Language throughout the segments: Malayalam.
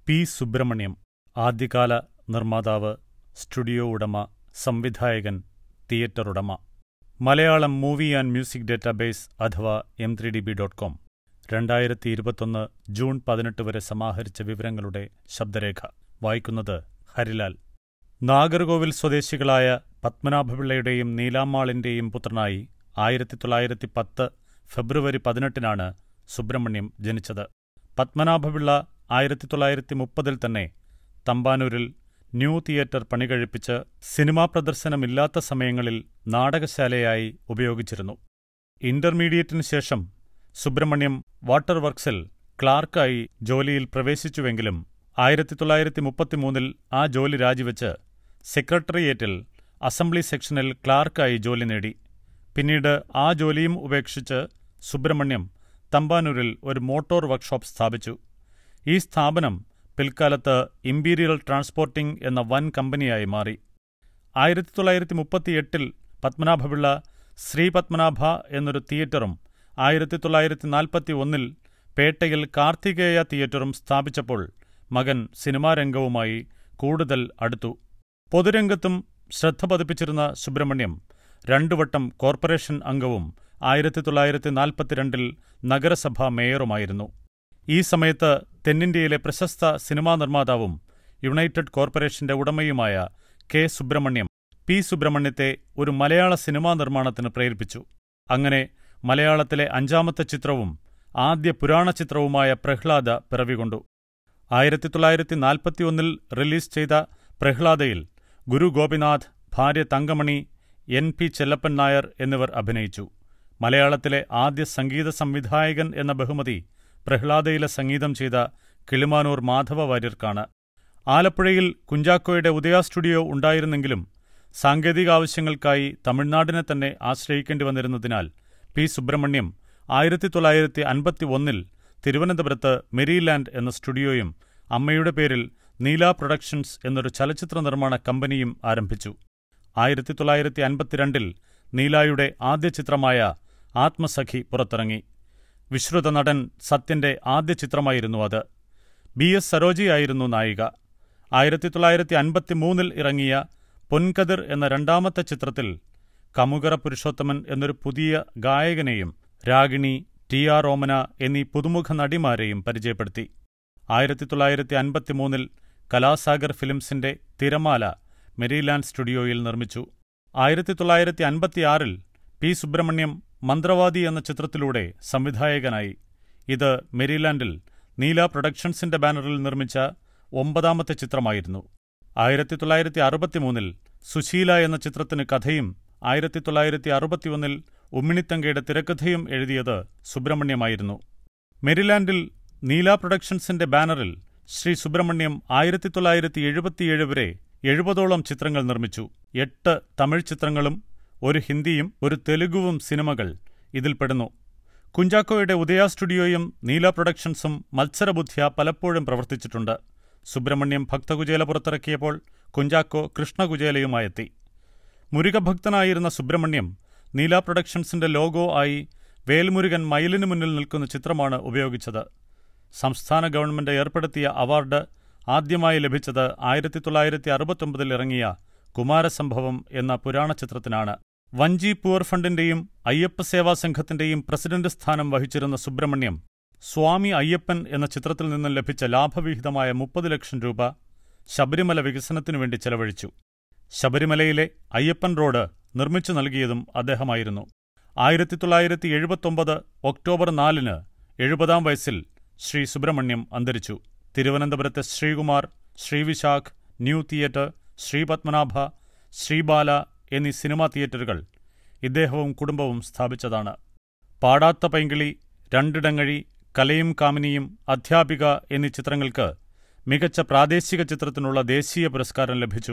പി സുബ്രഹ്മണ്യം ആദ്യകാല നിർമ്മാതാവ് സ്റ്റുഡിയോ ഉടമ സംവിധായകൻ തിയേറ്റർ ഉടമ Malayalam movie and music database അഥവാ M three D B dot com രണ്ടായിരത്തി ഇരുപത്തൊന്ന് ജൂൺ പതിനെട്ട് വരെ സമാഹരിച്ച വിവരങ്ങളുടെ ശബ്ദരേഖ വായിക്കുന്നത് ഹരിലാൽ നാഗർകോവിൽ സ്വദേശികളായ പത്മനാഭപിള്ളയുടെയും നീലാമ്മാളിന്റെയും പുത്രനായി ആയിരത്തി തൊള്ളായിരത്തി പത്ത് ഫെബ്രുവരി പതിനെട്ടിനാണ് സുബ്രഹ്മണ്യം ജനിച്ചത് പത്മനാഭപിള്ള ആയിരത്തി തൊള്ളായിരത്തി മുപ്പതിൽ തന്നെ തമ്പാനൂരിൽ ന്യൂ തിയേറ്റർ പണികഴിപ്പിച്ച് സിനിമാ പ്രദർശനമില്ലാത്ത സമയങ്ങളിൽ നാടകശാലയായി ഉപയോഗിച്ചിരുന്നു ഇന്റർമീഡിയറ്റിനു ശേഷം സുബ്രഹ്മണ്യം വാട്ടർ വർക്സിൽ ക്ലാർക്കായി ജോലിയിൽ പ്രവേശിച്ചുവെങ്കിലും ആയിരത്തി തൊള്ളായിരത്തി മുപ്പത്തിമൂന്നിൽ ആ ജോലി രാജിവെച്ച് സെക്രട്ടേറിയറ്റിൽ അസംബ്ലി സെക്ഷനിൽ ക്ലാർക്കായി ജോലി നേടി പിന്നീട് ആ ജോലിയും ഉപേക്ഷിച്ച് സുബ്രഹ്മണ്യം തമ്പാനൂരിൽ ഒരു മോട്ടോർ വർക്ക്ഷോപ്പ് സ്ഥാപിച്ചു ഈ സ്ഥാപനം പിൽക്കാലത്ത് ഇമ്പീരിയൽ ട്രാൻസ്പോർട്ടിംഗ് എന്ന വൻ കമ്പനിയായി മാറി ആയിരത്തി തൊള്ളായിരത്തി മുപ്പത്തിയെട്ടിൽ പത്മനാഭപിള്ള ശ്രീ പത്മനാഭ എന്നൊരു തിയേറ്ററും ആയിരത്തി തൊള്ളായിരത്തി നാൽപ്പത്തി ഒന്നിൽ പേട്ടയിൽ കാർത്തികേയ തിയേറ്ററും സ്ഥാപിച്ചപ്പോൾ മകൻ സിനിമാരംഗവുമായി കൂടുതൽ അടുത്തു പൊതുരംഗത്തും ശ്രദ്ധ പതിപ്പിച്ചിരുന്ന സുബ്രഹ്മണ്യം രണ്ടുവട്ടം കോർപ്പറേഷൻ അംഗവും ആയിരത്തി തൊള്ളായിരത്തി നാൽപ്പത്തിരണ്ടിൽ നഗരസഭാ മേയറുമായിരുന്നു ഈ സമയത്ത് തെന്നിന്ത്യയിലെ പ്രശസ്ത സിനിമാ നിർമ്മാതാവും യുണൈറ്റഡ് കോർപ്പറേഷന്റെ ഉടമയുമായ കെ സുബ്രഹ്മണ്യം പി സുബ്രഹ്മണ്യത്തെ ഒരു മലയാള സിനിമാ നിർമ്മാണത്തിന് പ്രേരിപ്പിച്ചു അങ്ങനെ മലയാളത്തിലെ അഞ്ചാമത്തെ ചിത്രവും ആദ്യ പുരാണ ചിത്രവുമായ പ്രഹ്ലാദ പിറവികൊണ്ടു ആയിരത്തി തൊള്ളായിരത്തി നാൽപ്പത്തിയൊന്നിൽ റിലീസ് ചെയ്ത പ്രഹ്ലാദയിൽ ഗുരു ഗോപിനാഥ് ഭാര്യ തങ്കമണി എൻ പി ചെല്ലപ്പൻ നായർ എന്നിവർ അഭിനയിച്ചു മലയാളത്തിലെ ആദ്യ സംഗീത സംവിധായകൻ എന്ന ബഹുമതി പ്രഹ്ലാദയിലെ സംഗീതം ചെയ്ത കിളിമാനൂർ മാധവ വാര്യർക്കാണ് ആലപ്പുഴയിൽ കുഞ്ചാക്കോയുടെ ഉദയ സ്റ്റുഡിയോ ഉണ്ടായിരുന്നെങ്കിലും സാങ്കേതിക ആവശ്യങ്ങൾക്കായി തമിഴ്നാടിനെ തന്നെ ആശ്രയിക്കേണ്ടി വന്നിരുന്നതിനാൽ പി സുബ്രഹ്മണ്യം ആയിരത്തി തൊള്ളായിരത്തി അൻപത്തി ഒന്നിൽ തിരുവനന്തപുരത്ത് മെരിലാൻഡ് എന്ന സ്റ്റുഡിയോയും അമ്മയുടെ പേരിൽ നീല പ്രൊഡക്ഷൻസ് എന്നൊരു ചലച്ചിത്ര നിർമ്മാണ കമ്പനിയും ആരംഭിച്ചു ആയിരത്തി തൊള്ളായിരത്തി അൻപത്തിരണ്ടിൽ നീലായുടെ ആദ്യ ചിത്രമായ ആത്മസഖി പുറത്തിറങ്ങി വിശ്രുത നടൻ സത്യന്റെ ആദ്യ ചിത്രമായിരുന്നു അത് ബി എസ് സരോജിയായിരുന്നു നായിക ആയിരത്തി തൊള്ളായിരത്തി അൻപത്തിമൂന്നിൽ ഇറങ്ങിയ പൊൻകതിർ എന്ന രണ്ടാമത്തെ ചിത്രത്തിൽ കമുകറ പുരുഷോത്തമൻ എന്നൊരു പുതിയ ഗായകനെയും രാഗിണി ടി ആർ ഓമന എന്നീ പുതുമുഖ നടിമാരെയും പരിചയപ്പെടുത്തി ആയിരത്തി തൊള്ളായിരത്തി അൻപത്തിമൂന്നിൽ കലാസാഗർ ഫിലിംസിന്റെ തിരമാല മെരിലാൻഡ് സ്റ്റുഡിയോയിൽ നിർമ്മിച്ചു ആയിരത്തി തൊള്ളായിരത്തി അൻപത്തിയാറിൽ പി സുബ്രഹ്മണ്യം മന്ത്രവാദി എന്ന ചിത്രത്തിലൂടെ സംവിധായകനായി ഇത് മെരിലാൻഡിൽ നീല പ്രൊഡക്ഷൻസിന്റെ ബാനറിൽ നിർമ്മിച്ച ഒമ്പതാമത്തെ ചിത്രമായിരുന്നു ആയിരത്തി തൊള്ളായിരത്തി അറുപത്തിമൂന്നിൽ സുശീല എന്ന ചിത്രത്തിന് കഥയും ആയിരത്തി തൊള്ളായിരത്തി അറുപത്തിയൊന്നിൽ ഉമ്മിണിത്തങ്കയുടെ തിരക്കഥയും എഴുതിയത് സുബ്രഹ്മണ്യമായിരുന്നു മെരിലാൻഡിൽ നീല പ്രൊഡക്ഷൻസിന്റെ ബാനറിൽ ശ്രീ സുബ്രഹ്മണ്യം ആയിരത്തി തൊള്ളായിരത്തി എഴുപത്തിയേഴ് വരെ എഴുപതോളം ചിത്രങ്ങൾ നിർമ്മിച്ചു എട്ട് തമിഴ് ചിത്രങ്ങളും ഒരു ഹിന്ദിയും ഒരു തെലുഗുവും സിനിമകൾ ഇതിൽപ്പെടുന്നു കുഞ്ചാക്കോയുടെ ഉദയ സ്റ്റുഡിയോയും നീല പ്രൊഡക്ഷൻസും മത്സരബുദ്ധ്യ പലപ്പോഴും പ്രവർത്തിച്ചിട്ടുണ്ട് സുബ്രഹ്മണ്യം ഭക്തകുചേല പുറത്തിറക്കിയപ്പോൾ കുഞ്ചാക്കോ കൃഷ്ണകുചേലയുമായെത്തി മുരുകഭക്തനായിരുന്ന സുബ്രഹ്മണ്യം നീല പ്രൊഡക്ഷൻസിന്റെ ലോഗോ ആയി വേൽമുരുകൻ മയിലിനു മുന്നിൽ നിൽക്കുന്ന ചിത്രമാണ് ഉപയോഗിച്ചത് സംസ്ഥാന ഗവൺമെന്റ് ഏർപ്പെടുത്തിയ അവാർഡ് ആദ്യമായി ലഭിച്ചത് ആയിരത്തി തൊള്ളായിരത്തി അറുപത്തൊമ്പതിൽ ഇറങ്ങിയ കുമാരസംഭവം എന്ന പുരാണ ചിത്രത്തിനാണ് വഞ്ചി പൂർ ഫണ്ടിന്റെയും അയ്യപ്പ സേവാ സംഘത്തിന്റെയും പ്രസിഡന്റ് സ്ഥാനം വഹിച്ചിരുന്ന സുബ്രഹ്മണ്യം സ്വാമി അയ്യപ്പൻ എന്ന ചിത്രത്തിൽ നിന്നും ലഭിച്ച ലാഭവിഹിതമായ മുപ്പത് ലക്ഷം രൂപ ശബരിമല വികസനത്തിനു വേണ്ടി ചെലവഴിച്ചു ശബരിമലയിലെ അയ്യപ്പൻ റോഡ് നിർമ്മിച്ചു നൽകിയതും അദ്ദേഹമായിരുന്നു ആയിരത്തി തൊള്ളായിരത്തി എഴുപത്തൊമ്പത് ഒക്ടോബർ നാലിന് എഴുപതാം വയസ്സിൽ ശ്രീ സുബ്രഹ്മണ്യം അന്തരിച്ചു തിരുവനന്തപുരത്തെ ശ്രീകുമാർ ശ്രീവിശാഖ് ന്യൂ തിയേറ്റർ ശ്രീപത്മനാഭ ശ്രീബാല എന്നീ സിനിമാ തിയേറ്ററുകൾ ഇദ്ദേഹവും കുടുംബവും സ്ഥാപിച്ചതാണ് പാടാത്ത പൈങ്കിളി രണ്ടിടങ്ങഴി കലയും കാമിനിയും അധ്യാപിക എന്നീ ചിത്രങ്ങൾക്ക് മികച്ച പ്രാദേശിക ചിത്രത്തിനുള്ള ദേശീയ പുരസ്കാരം ലഭിച്ചു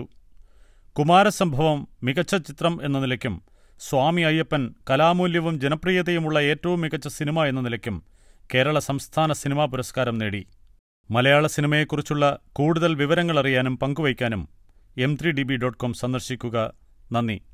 കുമാരസംഭവം മികച്ച ചിത്രം എന്ന നിലയ്ക്കും സ്വാമി അയ്യപ്പൻ കലാമൂല്യവും ജനപ്രിയതയുമുള്ള ഏറ്റവും മികച്ച സിനിമ എന്ന നിലയ്ക്കും കേരള സംസ്ഥാന സിനിമാ പുരസ്കാരം നേടി മലയാള സിനിമയെക്കുറിച്ചുള്ള കൂടുതൽ വിവരങ്ങൾ അറിയാനും പങ്കുവയ്ക്കാനും M three D B dot com സന്ദർശിക്കുക നന്ദി